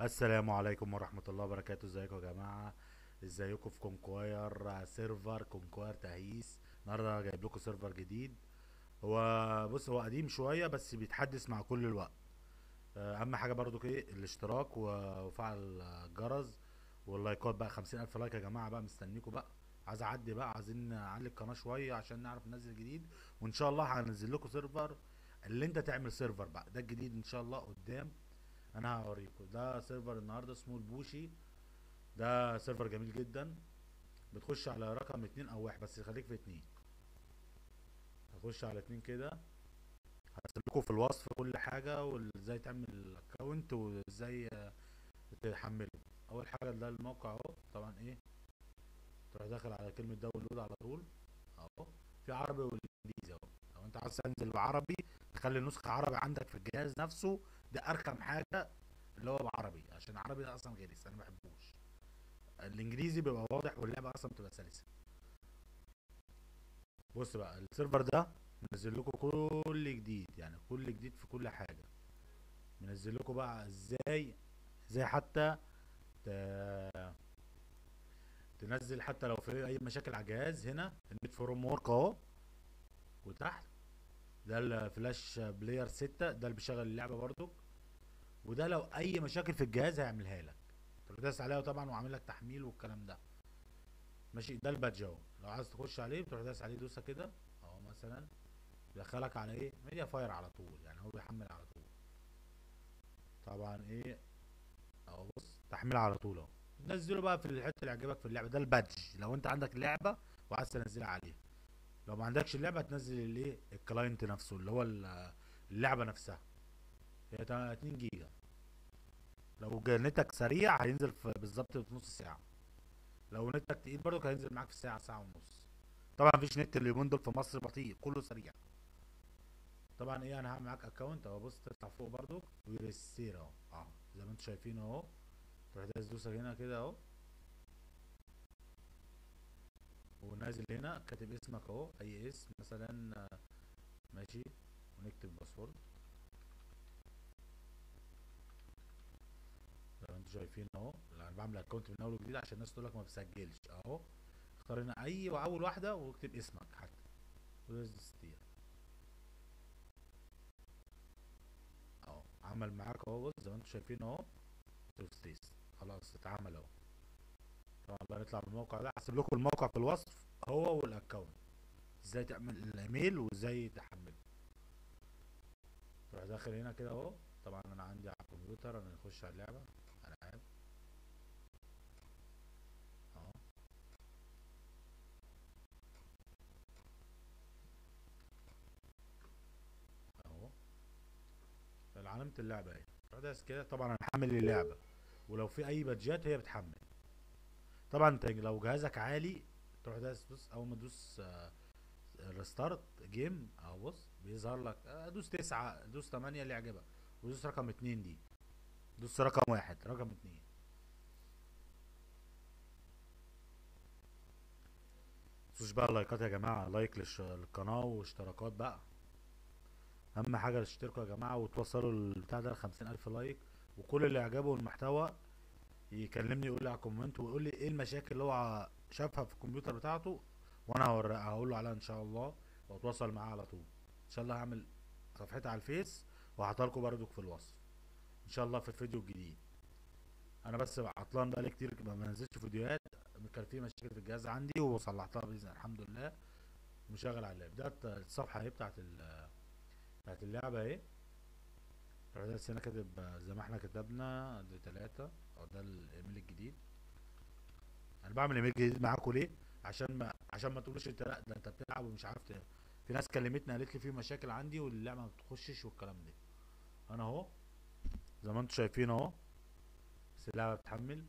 السلام عليكم ورحمة الله وبركاته ازيكم يا جماعة ازيكم في كونكواير سيرفر كونكواير تهيس النهارده جايب لكم سيرفر جديد هو بص هو قديم شوية بس بيتحدث مع كل الوقت آه، اهم حاجة برضو ايه الاشتراك و- وفعل الجرس واللايكات بقى خمسين الف لايك يا جماعة بقى مستنيكم بقى عايز اعدي بقى عايزين نعلي القناة شوية عشان نعرف ننزل جديد وان شاء الله هنزل لكم سيرفر اللي انت تعمل سيرفر بقى ده الجديد ان شاء الله قدام انا هوريكم ده سيرفر النهارده اسمه البوشي ده سيرفر جميل جدا بتخش على رقم اتنين او واحد بس خليك في اتنين هخش على اتنين كده هسيب لكم في الوصف كل حاجة وازاي تعمل الاكونت وازاي آه، تحمله اول حاجة ده الموقع اهو طبعا ايه تروح داخل على كلمة داونلود على طول اهو في عربي والانجليزي اهو لو انت عايز تنزل بعربي تخلي النسخة عربي عندك في الجهاز نفسه ده ارخم حاجة اللي هو بعربي عشان العربي ده اصلا غلس انا ما بحبوش الانجليزي بيبقى واضح واللعبة اصلا بتبقى سلسة بص بقى السيرفر ده منزل لكم كل جديد يعني كل جديد في كل حاجة منزل لكم بقى ازاي ازاي حتى ت- تنزل حتى لو في اي مشاكل على الجهاز هنا النت فروم ورك اهو وتحت ده الفلاش بلاير 6 ده اللي بيشغل اللعبة برضو وده لو اي مشاكل في الجهاز هيعملها لك تروح داس عليها طبعا وعامل لك تحميل والكلام ده ماشي ده البادج اهو لو عايز تخش عليه بتروح داس عليه دوسه كده اهو مثلا يدخلك على ايه ميديا فاير على طول يعني هو بيحمل على طول طبعا ايه اهو بص تحميل على طول اهو نزله بقى في الحته اللي عجبك في اللعبه ده البادج لو انت عندك لعبه وعايز تنزلها عليها لو ما عندكش اللعبه تنزل الايه الكلاينت نفسه اللي هو ال- اللعبه نفسها هي تا- 2 جيجا لو جا- نتك سريع هينزل في بالظبط في نص ساعه لو نتك تقيل برضه هينزل معاك في ساعه ساعه ونص طبعا مفيش نت اليومين دول في مصر بطيء كله سريع طبعا ايه انا هعمل معاك اكونت اهو بص تطلع فوق برضو ويرسير اهو اهو زي ما انتم شايفين اهو تروح دايس دوسه هنا كده اهو ونازل هنا كاتب اسمك اهو اي اسم مثلا آه، ماشي ونكتب باسورد زي ما انتم شايفين اهو انا بعمل اكونت من اول وجديد عشان الناس تقول لك ما بسجلش اهو اختار هنا اي واول واحده واكتب اسمك حتى وريجستير اهو عمل معاك اهو بص زي ما انتم شايفين اهو ستيس خلاص اتعمل اهو طبعا بقى نطلع من الموقع ده هسيب لكم الموقع في الوصف هو والاكونت ازاي تعمل الايميل وازاي تحمله تروح داخل هنا كده اهو طبعا انا عندي على الكمبيوتر انا نخش على اللعبه العاب اهو اهو علامة اللعبة اهي تروح دايس كده طبعا انا محمل اللعبة ولو في اي بادجات هي بتحمل طبعا انت لو جهازك عالي تروح دايس بص اول ما تدوس ريستارت جيم اهو بص بيظهر لك آه، دوس تسعة دوس تمانية اللي يعجبك ودوس رقم اتنين دي دوس رقم واحد رقم اتنين متنسوش بقى اللايكات يا جماعة لايك للش- للقناة واشتراكات بقى اهم حاجة تشتركوا يا جماعة وتوصلوا البتاع ده لخمسين الف لايك وكل اللي يعجبه المحتوى يكلمني يقول لي على كومنت ويقول لي ايه المشاكل اللي هو شافها في الكمبيوتر بتاعته وانا هوري- هقول له عليها ان شاء الله واتواصل معاه على طول ان شاء الله هعمل صفحتي على الفيس وهحطها لكم برضك في الوصف ان شاء الله في الفيديو الجديد انا بس عطلان بقالي كتير ما بنزلش فيديوهات كان في مشاكل في الجهاز عندي وصلحتها باذن الله الحمد لله ومشغل على اللاب ده الصفحه اهي بتاعت ال بتاعت اللعبه اهي تروح دايس هنا كاتب زي ما احنا كتبنا دي تلاتة او ده الايميل الجديد انا بعمل ايميل جديد معاكم ليه عشان ما عشان ما تقولوش انت لا ده انت بتلعب ومش عارف ت- في ناس كلمتني قالت لي في مشاكل عندي واللعبه ما بتخشش والكلام ده انا اهو زي ما انتم شايفين اهو بس اللعبه بتحمل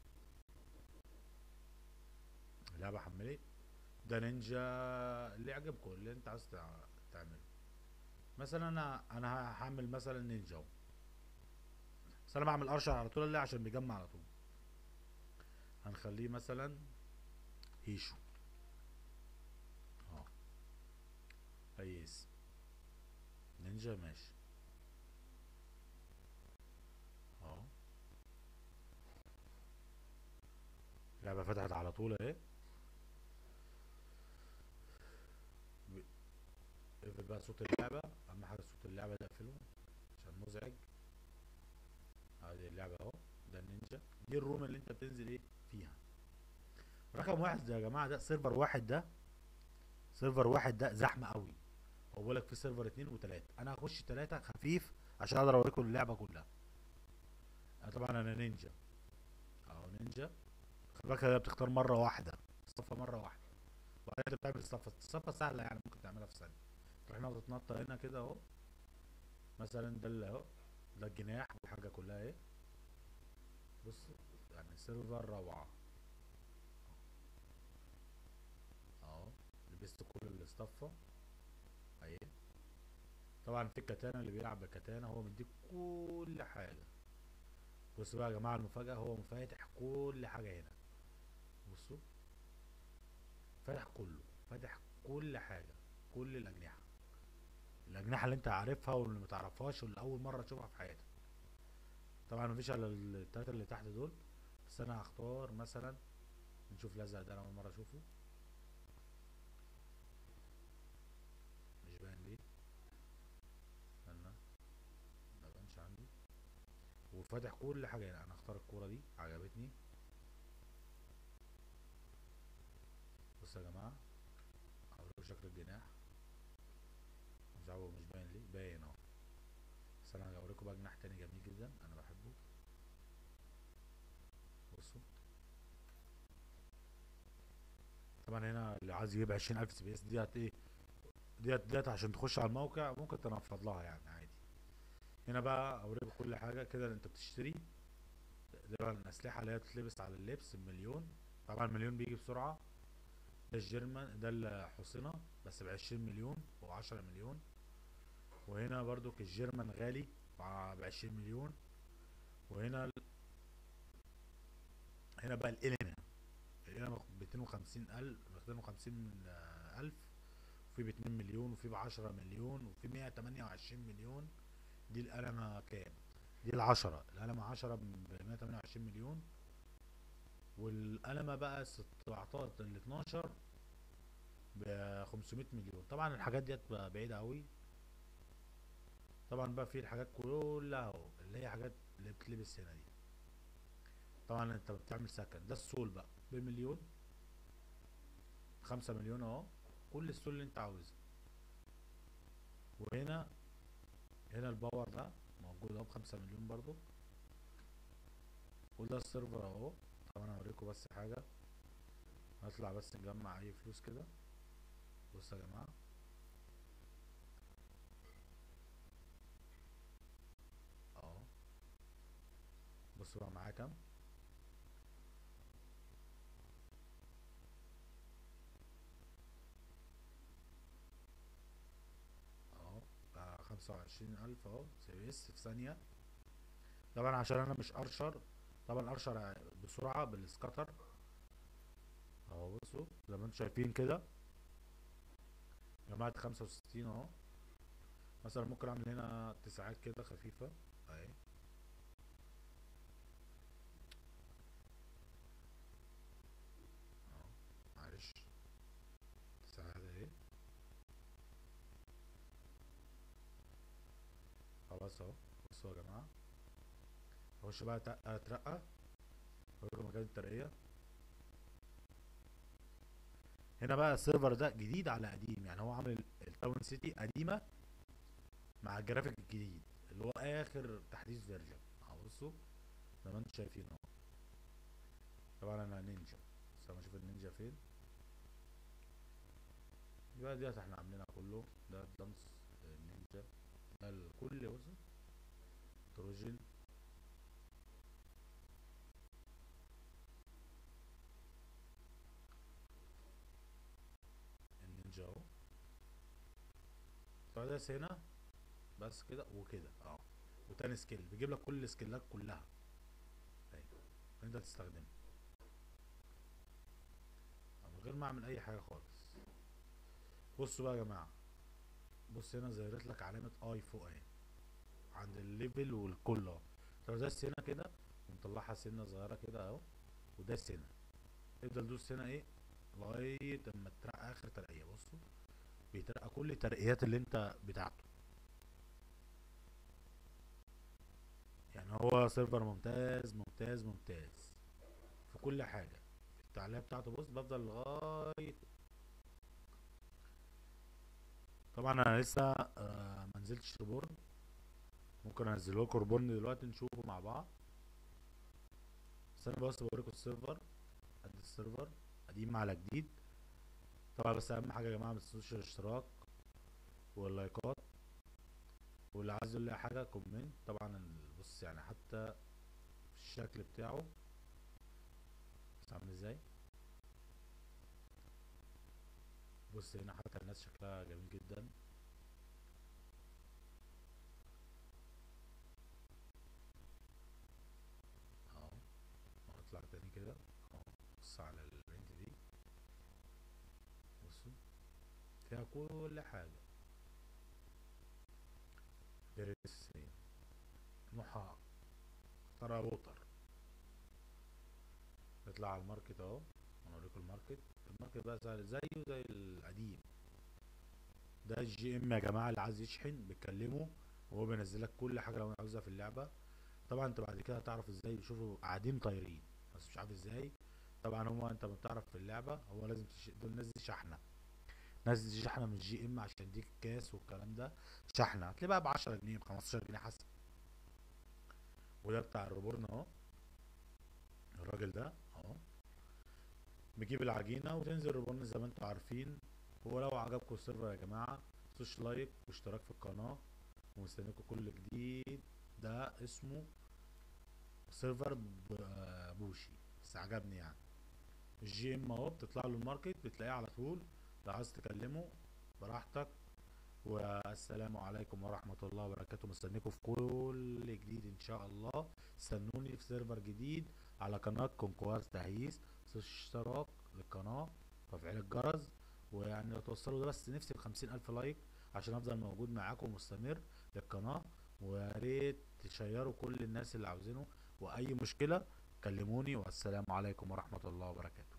اللعبه حملت ده نينجا اللي يعجبكم اللي انت عايز تع- تعمله مثلا انا انا هعمل مثلا نينجا اهو بس انا بعمل ارشر على طول ليه عشان بيجمع على طول هنخليه مثلا هيشو اه اي اسم نينجا ماشي اه اللعبة فتحت على طول اهي ب- اقفل بقى صوت اللعبة اهم حاجة صوت اللعبة ده اقفله عشان مزعج ادي اللعبة اهو ده النينجا دي الروم اللي انت بتنزل ايه فيها رقم واحد يا جماعة ده سيرفر واحد ده سيرفر واحد ده زحمة قوي هو بقولك في سيرفر اتنين وتلاتة انا هخش تلاتة خفيف عشان اقدر اوريكم اللعبة كلها أنا طبعا انا نينجا اهو نينجا خلي بالك هي بتختار مرة واحدة الصفة مرة واحدة وبعدين انت بتعمل الصفة الصفة سهلة يعني ممكن تعملها في ثانية تروح نقطة نطة هنا كده اهو مثلا ده اللي اهو ده الجناح والحاجة كلها اهي بص يعني سيرفر روعة اهو لبست كل الاصطفة اهي طبعا في الكتانة اللي بيلعب بكتانة هو مديك كل حاجة بص بقى يا جماعة المفاجأة هو فاتح كل حاجة هنا بصوا فاتح كله فاتح كل حاجة كل الأجنحة الأجنحة اللي أنت عارفها واللي متعرفهاش واللي أول مرة تشوفها في حياتك طبعا مفيش الا التلاتة اللي تحت دول بس أنا هختار مثلا نشوف الأزرق ده أنا أول مرة أشوفه مش باين ليه استنى ما بانش عندي وفاتح كل حاجة هنا أنا هختار الكورة دي عجبتني بصوا يا جماعة هوريكم شكل الجناح مش عارف هو مش باين ليه باين اهو بس انا هوريكم بقى جناح تاني جميل جدا انا بحبه بصوا طبعا هنا اللي عايز يجيب عشرين الف سي بي اس ديت ايه ديت ديت عشان تخش على الموقع ممكن تنفض لها يعني عادي هنا بقى اوريكم كل حاجة كده اللي انت بتشتري ده بقى الاسلحة اللي هي بتتلبس على اللبس بمليون طبعا المليون بيجي بسرعة ده الجيرمان ده الحصنة بس بعشرين مليون وعشرة مليون وهنا برضو الجيرمان غالي بعشرين مليون وهنا ال... هنا بقى الإلينا الإلينا بميتين وخمسين ألف ميتين وخمسين ألف وفي باتنين مليون وفي بعشرة مليون وفي مية تمانية وعشرين مليون دي القلمة كام؟ دي العشرة القلمة عشرة بمية تمانية وعشرين مليون والقلمة بقى 17 ال 12 ب 500 مليون طبعا الحاجات ديت بقى بعيدة قوي طبعا بقى في الحاجات كلها اهو اللي هي حاجات اللي بتلبس هنا دي طبعا انت بتعمل سكن ده السول بقى بمليون خمسة مليون اهو كل السول اللي انت عاوزه وهنا هنا الباور ده موجود اهو بخمسة مليون برضو وده السيرفر اهو طبعا هوريكم بس حاجة هطلع بس نجمع اي فلوس كده بصوا يا جماعة اهو بصوا بقى معايا كام اهو بقى خمسة وعشرين الف اهو سي بي اس في ثانية طبعا عشان انا مش ارشر طبعا ارشر بسرعة بالسكاتر اهو بصوا زي ما انتم شايفين كده جماعة خمسة وستين اهو مثلا ممكن اعمل هنا تسعات كده خفيفة اهي اهو معلش تسعات اهي خلاص اهو بصوا يا جماعة اخش بقى أتق- اترقى اوريكم مكان الترقية هنا بقى السيرفر ده جديد على قديم يعني هو عامل التاون سيتي قديمة مع الجرافيك الجديد اللي هو اخر تحديث فيرجن اهو بصوا زي ما انتم شايفين اهو طبعا انا نينجا بس انا اشوف النينجا فين يبقى ديت احنا عاملينها كله ده دانس النينجا ده الكل بصوا تروجين النينجا اهو فداس هنا بس كده وكده اه وتاني سكيل بيجيب لك كل السكيلات كلها اهي انت تستخدمها من غير ما اعمل اي حاجه خالص بصوا بقى يا جماعه بص هنا ظهرت لك علامه اي فوق اهي عند الليفل والكل اهو لو داس هنا كده ومطلعها سنه صغيره كده اهو وداس هنا افضل دوس هنا ايه لغايه اما ترقى اخر ترقيه بصوا بيترقى كل الترقيات اللي انت بتاعته يعني هو سيرفر ممتاز ممتاز ممتاز في كل حاجه التعليقات بتاعته بص بفضل لغايه طبعا انا لسه آه ما نزلتش ريبورن ممكن انزله لكم ريبورن دلوقتي نشوفه مع بعض بس انا بس بوريكم السيرفر قد السيرفر قديم على جديد طبعا بس اهم حاجه يا جماعه ما تنسوش الاشتراك واللايكات واللي عايز يقول لي أي حاجه كومنت طبعا ال- بص يعني حتى في الشكل بتاعه بص عامل ازاي بص هنا حتى الناس شكلها جميل جدا اهو هطلع تاني كده اهو بص على البنت دي بصوا فيها كل حاجة دريسين نوعها ترى روتر نطلع على الماركت اهو هنوريكم الماركت الماركت بقى سهل زيه زي القديم ده الجي ام يا جماعه اللي عايز يشحن بتكلمه وهو بينزل لك كل حاجه لو عاوزها في اللعبه طبعا انت بعد كده هتعرف ازاي يشوفوا قاعدين طايرين بس مش عارف ازاي طبعا هو انت بتعرف في اللعبه هو لازم تش... دول الناس دي شحنه ناس دي شحنه من الجي ام عشان يديك الكاس والكلام ده شحنه هتلاقي بقى ب 10 جنيه ب 15 جنيه حسب وده بتاع الريبورن اهو الراجل ده اهو بيجيب العجينه وتنزل ريبورن زي ما انتم عارفين ولو عجبكم السيرفر يا جماعه متنسوش لايك واشتراك في القناه ومستنيكم كل جديد ده اسمه سيرفر ب- آه بوشي بس عجبني يعني الجي ام اهو بتطلع له الماركت بتلاقيه على طول لو عايز تكلمه براحتك والسلام عليكم ورحمة الله وبركاته مستنيكم في كل جديد ان شاء الله استنوني في سيرفر جديد على قناة كونكواز تهييس اشتراك للقناة وتفعيل الجرس ويعني لو توصلوا ده بس نفسي بخمسين ألف لايك عشان أفضل موجود معاكم مستمر للقناة ويا ريت تشيروا كل الناس اللي عاوزينه وأي مشكلة كلموني والسلام عليكم ورحمة الله وبركاته